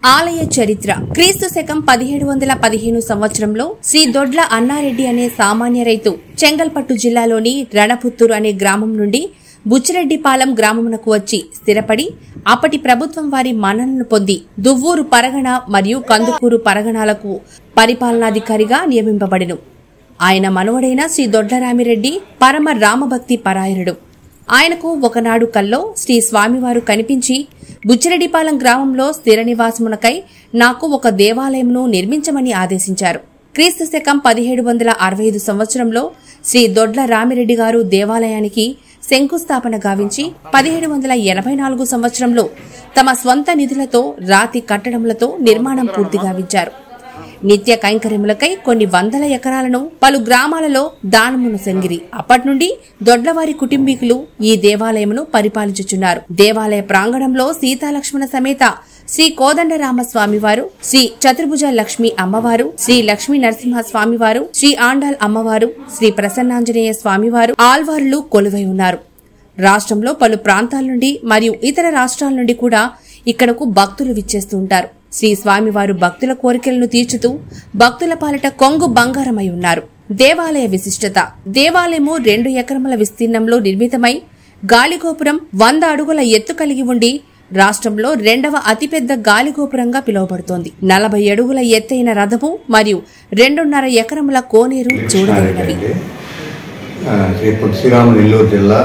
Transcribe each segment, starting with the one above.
ఆలయ చరిత్ర క్రీస్తు శకం పదిహేడు వందల పదిహేను సంవత్సరంలో శ్రీ దొడ్ల అన్నారెడ్డి అనే సామాన్య రైతు చెంగల్పట్టు జిల్లాలోని రణపుత్తూరు అనే గ్రామం నుండి బుచ్చిరెడ్డిపాలెం గ్రామమునకు వచ్చి స్థిరపడి అప్పటి ప్రభుత్వం వారి మన్ననలు పొంది దువ్వూరు పరగణ మరియు కందుకూరు పరగణాలకు పరిపాలనాధికారిగా నియమింపబడెను ఆయన మనవడైన శ్రీ దొడ్లరామిరెడ్డి పరమ రామభక్తి పరాయణుడు ఆయనకు ఒకనాడు కల్లో శ్రీ స్వామివారు కనిపించి బుచ్చిరెడ్డిపాలెం గ్రామంలో స్థిర నివాసమునకై నాకు ఒక దేవాలయంను నిర్మించమని ఆదేశించారు క్రీస్తు శకం పదిహేడు వందల అరవై ఐదు సంవత్సరంలో శ్రీ దొడ్ల రామిరెడ్డి గారు దేవాలయానికి శంకుస్థాపన గావించి పదిహేడు వందల ఎనభై నాలుగు సంవత్సరంలో తమ స్వంత నిధులతో రాతి కట్టడములతో నిర్మాణం పూర్తి గావించారు నిత్య కైంకర్యములకై కొన్ని వందల ఎకరాలను పలు గ్రామాలలో దానమును సంగిరి అప్పటి నుండి దొడ్లవారి కుటుంబీకులు ఈ దేవాలయమును పరిపాలించుచున్నారు దేవాలయ ప్రాంగణంలో సీతాలక్ష్మణ సమేత శ్రీ కోదండరామ స్వామివారు శ్రీ చతుర్భుజ లక్ష్మి అమ్మవారు శ్రీ లక్ష్మీ నరసింహ స్వామివారు శ్రీ ఆండాల్ అమ్మవారు శ్రీ ప్రసన్నాంజనేయ స్వామివారు ఆల్వారులు కొలువై ఉన్నారు రాష్ట్రంలో పలు ప్రాంతాల నుండి మరియు ఇతర రాష్ట్రాల నుండి కూడా ఇక్కడకు భక్తులు విచ్చేస్తూ ఉంటారు శ్రీ స్వామివారు భక్తుల కోరికలను తీర్చుతూ భక్తుల పాలిట కొంగు బంగారమై ఉన్నారు దేవాలయ విశిష్టత దేవాలయము రెండు ఎకరముల విస్తీర్ణంలో నిర్మితమై గాలిగోపురం వంద అడుగుల ఎత్తు కలిగి ఉండి రాష్ట్రంలో రెండవ అతిపెద్ద గాలిగోపురంగా పిలువబడుతోంది నలభై అడుగుల ఎత్తైన రథము మరియు రెండున్నర ఎకరముల కోనేరు చూడదగినవి ఆ, శ్రీ పొట్టి శ్రీరాములు నెల్లూరు జిల్లా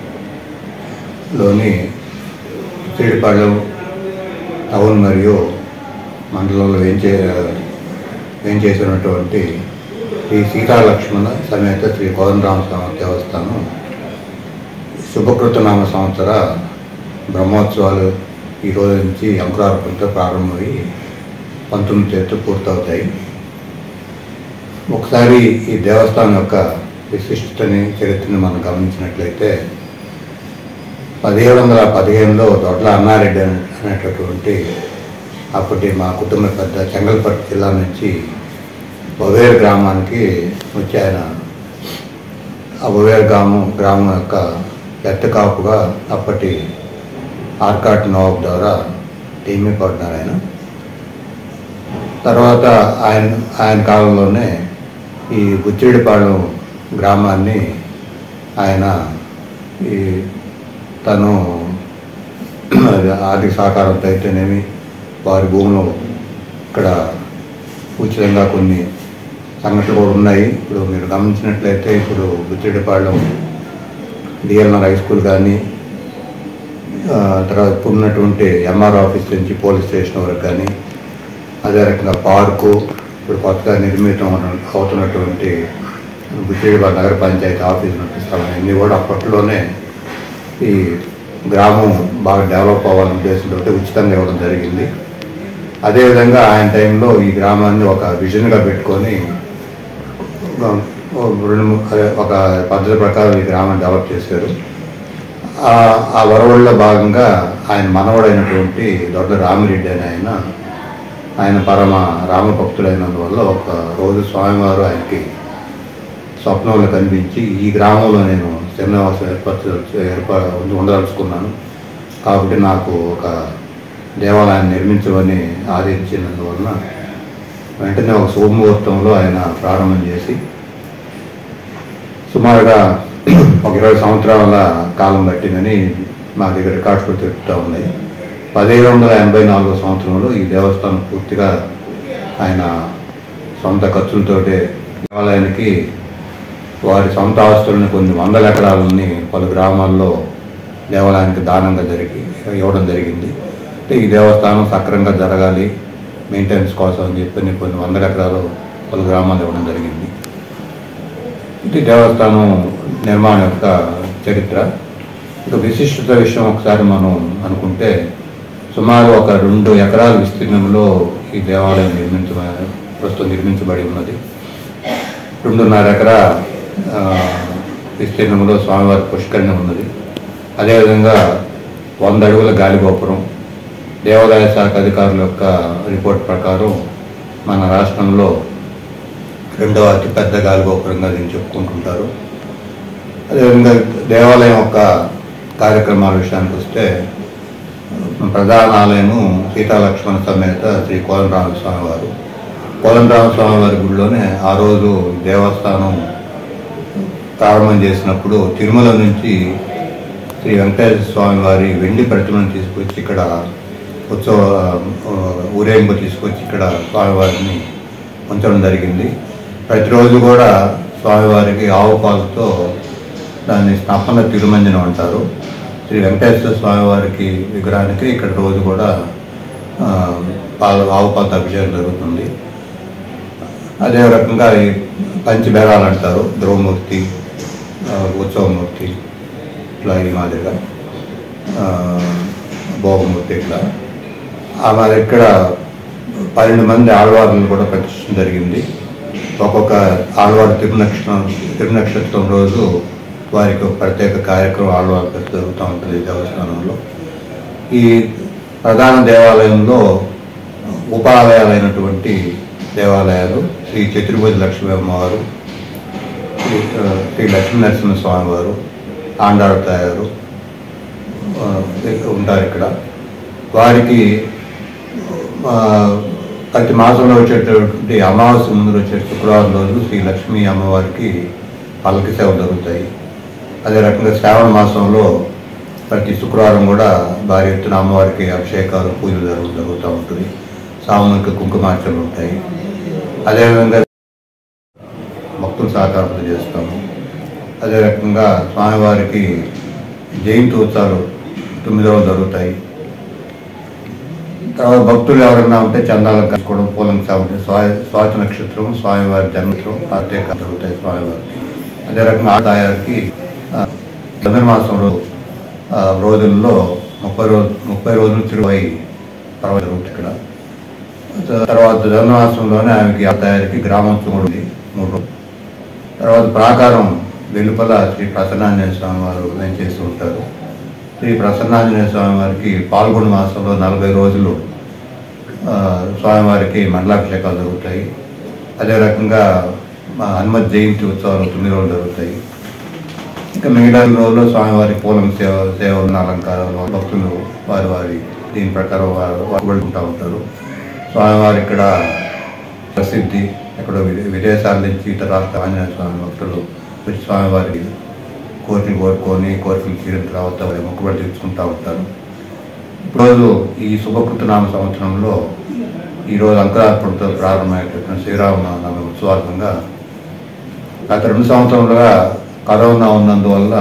లోని సిరిపాళెం టౌన్ మరియు మండలంలో వేంచే వేంచేసినటువంటి శ్రీ సీతాలక్ష్మణ సమేత శ్రీ కోదండరామ స్వామి దేవస్థానం శుభకృతనామ సంవత్సర బ్రహ్మోత్సవాలు ఈ రోజు నుంచి అంకురార్పణతో ప్రారంభమై పంతొమ్మిది చేస్తూ పూర్తవుతాయి ఒకసారి ఈ దేవస్థానం యొక్క విశిష్టతని చరిత్రని మనం గమనించినట్లయితే పదిహేడు వందల పదిహేనులో దొడ్ల అన్నారెడ్డి అనే- అనేటటువంటి అప్పటి మా కుటుంబ పెద్ద చెంగల్పట్టు జిల్లా నుంచి బొవేరు గ్రామానికి వచ్చి ఆయన ఆ బొవేరు గ్రామం గ్రామం యొక్క ఎత్త కాపుగా అప్పటి ఆర్కాట్ నవాబ్ ద్వారా నియమిపడ్డారు ఆయన తర్వాత ఆయన ఆయన కాలంలోనే ఈ బుచ్చిడిపాళెం గ్రామాన్ని ఆయన ఈ తను ఆర్థిక సహకారంతో అయితేనేమి వారి భూములు ఇక్కడ ఉచితంగా కొన్ని సంఘటనలు కూడా ఉన్నాయి ఇప్పుడు మీరు గమనించినట్లయితే ఇప్పుడు బుచ్చిడిపాళెం డిఎల్ఆర్ హై స్కూల్ కానీ ఆ, తర్వాత ఇప్పుడు ఉన్నటువంటి ఎంఆర్ ఆఫీస్ నుంచి పోలీస్ స్టేషన్ వరకు కానీ అదే రకంగా పార్కు ఇప్పుడు కొత్తగా నిర్మితం అవున- అవుతున్నటువంటి బుచ్చిడిపాడు నగర పంచాయతీ ఆఫీస్ ఉన్న స్థలం ఇవన్నీ కూడా అప్పట్లోనే ఈ గ్రామం బాగా డెవలప్ అవ్వాలనే ఉద్దేశంతో ఉచితంగా ఇవ్వడం జరిగింది అదేవిధంగా ఆయన టైంలో ఈ గ్రామాన్ని ఒక విజన్గా పెట్టుకొని ఒక రెండు ము- అదే ఒక పద్ధతి ప్రకారం ఈ గ్రామాన్ని డెవలప్ చేశారు ఆ- ఆ వరవడిలో భాగంగా ఆయన మనవడైనటువంటి దొడ్డ రామిరెడ్డి అని ఆయన ఆయన పరమ రామభక్తుడైనందువల్ల ఒక రోజు స్వామివారు ఆయనకి స్వప్నంలో కనిపించి ఈ గ్రామంలో నేను శ్రీనివాసం ఏర్పాటు ఏర్పాటు ఉండదలుచుకున్నాను కాబట్టి నాకు ఒక దేవాలయాన్ని నిర్మించమని ఆదేశించినందువలన వెంటనే ఒక శుభముహూర్తంలో ఆయన ప్రారంభం చేసి సుమారుగా ఒక ఇరవై సంవత్సరాల కాలం పట్టిందని మా దగ్గర రికార్డ్స్ కూడా చెప్తూ ఉన్నాయి పదిహేడు వందల ఎనభై నాలుగో సంవత్సరంలో ఈ దేవస్థానం పూర్తిగా ఆయన సొంత ఖర్చులతోటే దేవాలయానికి వారి సొంత ఆస్తులను కొన్ని వందల ఎకరాలని పలు గ్రామాల్లో దేవాలయానికి దానంగా జరిగి ఇవ్వడం జరిగింది అంటే ఈ దేవస్థానం సక్రమంగా జరగాలి మెయింటెనెన్స్ కోసం అని చెప్పి కొన్ని వందల ఎకరాలు పలు గ్రామాలు ఇవ్వడం జరిగింది ఇది దేవస్థానం నిర్మాణం యొక్క చరిత్ర ఇక విశిష్టత విషయం ఒకసారి మనం అనుకుంటే సుమారు ఒక రెండు ఎకరాల విస్తీర్ణంలో ఈ దేవాలయం నిర్మించ ప్రస్తుతం నిర్మించబడి ఉన్నది రెండున్నర ఎకరా ఆ, విస్తీర్ణంలో స్వామివారి పుష్కరిణి ఉన్నది అదేవిధంగా వంద అడుగుల గాలిగోపురం దేవాదాయ శాఖ అధికారుల యొక్క రిపోర్ట్ ప్రకారం మన రాష్ట్రంలో రెండవ అతిపెద్ద గాలిగోపురంగా దీన్ని చెప్పుకుంటుంటారు అదేవిధంగా దేవాలయం యొక్క కార్యక్రమాల విషయానికి వస్తే ప్రధాన ఆలయము సీతాలక్ష్మణ సమేత శ్రీ కోదండరామ స్వామి వారు కోదండరామ స్వామి వారి గుడిలోనే ఆ రోజు దేవస్థానం ప్రారంభం చేసినప్పుడు తిరుమల నుంచి శ్రీ వెంకటేశ్వర స్వామి వారి వెండి ప్రతిమను తీసుకొచ్చి ఇక్కడ ఉత్సవ ఆ, ఊరేగింపు తీసుకొచ్చి ఇక్కడ స్వామివారిని ఉంచడం జరిగింది ప్రతిరోజు కూడా స్వామివారికి ఆవు పాలతో దాన్ని స్నపన తిరుమంజనం అంటారు శ్రీ వెంకటేశ్వర స్వామివారికి విగ్రహానికి ఇక్కడ రోజు కూడా ఆ, పాలు ఆవు పాలతో అభిషేకం జరుగుతుంది అదే రకంగా ఈ పంచబేరాలు అంటారు ధ్రువమూర్తి ఆ, ఉత్సవమూర్తి ఇట్లా ఈ మాదిరిగా ఆ, భోగమూర్తి ఇట్లా ఆ మరి ఇక్కడ పన్నెండు మంది ఆడవారులను కూడా ప్రతిష్ఠించడం జరిగింది ఒక్కొక్క ఆడవారు తిరునక్షత్రం తిరునక్షత్రం రోజు వారికి ఒక ప్రత్యేక కార్యక్రమం ఆడవారు జరుగుతూ ఉంటుంది ఈ దేవస్థానంలో ఈ ప్రధాన దేవాలయంలో ఉపాలయాలైనటువంటి దేవాలయాలు శ్రీ చతుర్భుజ లక్ష్మీ అమ్మవారు శ్రీ ఆ, శ్రీ లక్ష్మీ నరసింహ స్వామి వారు ఆండాడు తయారు ఆ, ఉంటారు ఇక్కడ వారికి ఆ, ప్రతి మాసంలో వచ్చేటటువంటి అమావాస్య ముందు వచ్చే శుక్రవారం రోజు శ్రీ లక్ష్మీ అమ్మవారికి పల్లకి సేవలు జరుగుతాయి అదే రకంగా శ్రావణ మాసంలో ప్రతి శుక్రవారం కూడా భారీ ఎత్తున అమ్మవారికి అభిషేకాలు పూజలు జరుగు జరుగుతూ ఉంటుంది సామూహిక కుంకుమార్చనలు ఉంటాయి అదేవిధంగా భక్తులు సహకారం చేస్తాము అదే రకంగా స్వామివారికి జయంతి ఉత్సవాలు తొమ్మిది రోజులు జరుగుతాయి తర్వాత భక్తులు ఎవరైనా ఉంటే చందాలను కట్టుకోవడం పూలం సాగుతుంది స్వా స్వాతి నక్షత్రం స్వామివారి జన్మత్రం ప్రత్యేక జరుగుతాయి స్వామివారికి అదే రకంగా ఆదాయానికి చంద్రమాసంలో ఆ, రోజుల్లో ముప్పై రోజు ముప్పై రోజులు తిరువై పర్వ జరుగుతుంది ఇక్కడ తర్వాత జన్మాసంలోనే ఆమెకి ఆదాయానికి గ్రామోత్సవం కూడా ఉంది మూడు రోజులు తర్వాత ప్రాకారం వెలుపల శ్రీ ప్రసన్నాంజనేయ స్వామి వారు చేస్తూ ఉంటారు శ్రీ ప్రసన్నాంజనేయ స్వామి వారికి పాల్గొన మాసంలో నలభై రోజులు ఆ, స్వామివారికి మండలాభిషేకాలు జరుగుతాయి అదే రకంగా మా హనుమత్ జయంతి ఉత్సవాలు తొమ్మిది రోజులు జరుగుతాయి ఇంకా మిగతా రోజుల్లో స్వామివారి పూలం సేవ సేవలను అలంకారాలు భక్తులు వారి వారి దీని ప్రకారం వారు వారు వెళ్తుంటూ ఉంటారు స్వామివారి ఇక్కడ ప్రసిద్ధి ఎక్కడో విదే- విదేశాల నుంచి ఇతర రాష్ట్ర ఆంజనేయ స్వామి భక్తులు వచ్చి స్వామివారి కోరికలు కోరుకొని కోరికలు తీరిన తర్వాత వారి మొక్కుబడి తీర్చుకుంటూ ఉంటారు ఈరోజు ఈ శుభకృతనామ సంవత్సరంలో ఈరోజు అంకురార్పణతో ప్రారంభమయ్యేటటువంటి శ్రీరామనవమి ఉత్సవార్థంగా గత రెండు సంవత్సరాలుగా కరోనా ఉన్నందువల్ల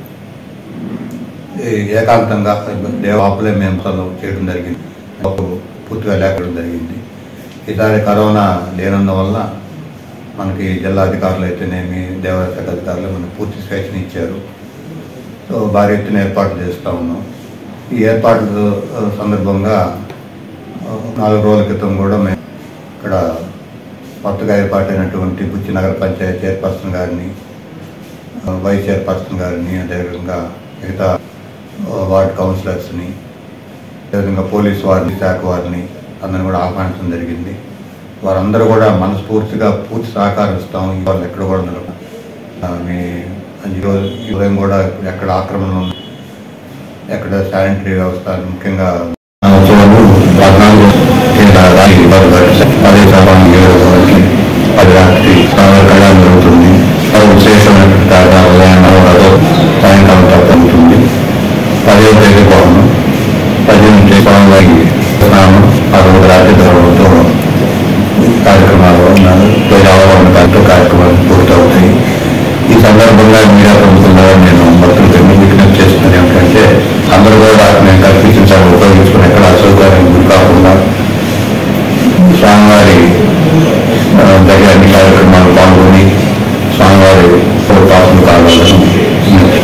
ఈ ఏకాంతంగా దేవాపులే మేము అసలు చేయడం జరిగింది అప్పుడు పూర్తిగా లేకపోవడం జరిగింది ఈసారి కరోనా లేనందువల్ల మనకి జిల్లా అధికారులు అయితేనేమి దేవాలయ శాఖ అధికారులు మనకు పూర్తి స్వేచ్ఛని ఇచ్చారు సో భారీ ఎత్తున ఏర్పాట్లు చేస్తూ ఉన్నాం ఈ ఏర్పాట్ల ఆ, సందర్భంగా ఆ, నాలుగు రోజుల క్రితం కూడా మేము ఇక్కడ కొత్తగా ఏర్పాటైనటువంటి బుచ్చి నగర పంచాయతీ చైర్పర్సన్ గారిని ఆ, వైస్ చైర్పర్సన్ గారిని అదేవిధంగా మిగతా ఆ, వార్డ్ కౌన్సిలర్స్ని అదేవిధంగా పోలీస్ వారిని శాఖ వారిని అందరిని కూడా ఆహ్వానించడం జరిగింది వారందరూ కూడా మనస్ఫూర్తిగా పూర్తి సహకారం ఇస్తాం వాళ్ళు ఎక్కడ కూడా నిలబ ఆ, మీ ఈరోజు ఈ ఉదయం కూడా ఎక్కడ ఆక్రమణలు ఉన్నాయి ఎక్కడ శానిటరీ వ్యవస్థ ముఖ్యంగా ఉత్సవాలు పద్నాలుగు కింద రాత్రి పది గంటలకు, పది సామాన్లు ఏడు వరకు పది రాత్రి స్వామి కళ్యాణం జరుగుతుంది అది విశేషమైనటువంటి కార్యక్రమం ఉదయం నవరథం సాయంకాలం తర్వాత ఉంటుంది పదిహేను తేదీ పోవడం పద్దెనిమిది స్వామివారికి స్నానం ఆ రోజు రాత్రి తర్వాత కార్యక్రమాలు ఉన్నారు ప్రజావరణ కార్యక్రమాలు పూర్తవుతాయి ఈ సందర్భంగా మీడియా ప్రభుత్వంలో నేను భక్తులకు ఎన్ని విజ్ఞప్తి చేస్తున్నది ఏమిటంటే అందరూ కూడా నేను కల్పించాలని ఉపయోగించుకుని ఎక్కడ అసౌకర్యం గురి కాకుండా స్వామివారి ఆ, దగ్గర అన్ని కార్యక్రమాలు పాల్గొని స్వామివారి పాత్రలు కావాలని విజ్ఞప్తి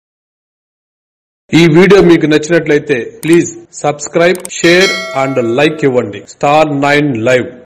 ఈ వీడియో మీకు నచ్చినట్లయితే please subscribe share and like ఇవ్వండి స్టార్ నైన్ లైవ్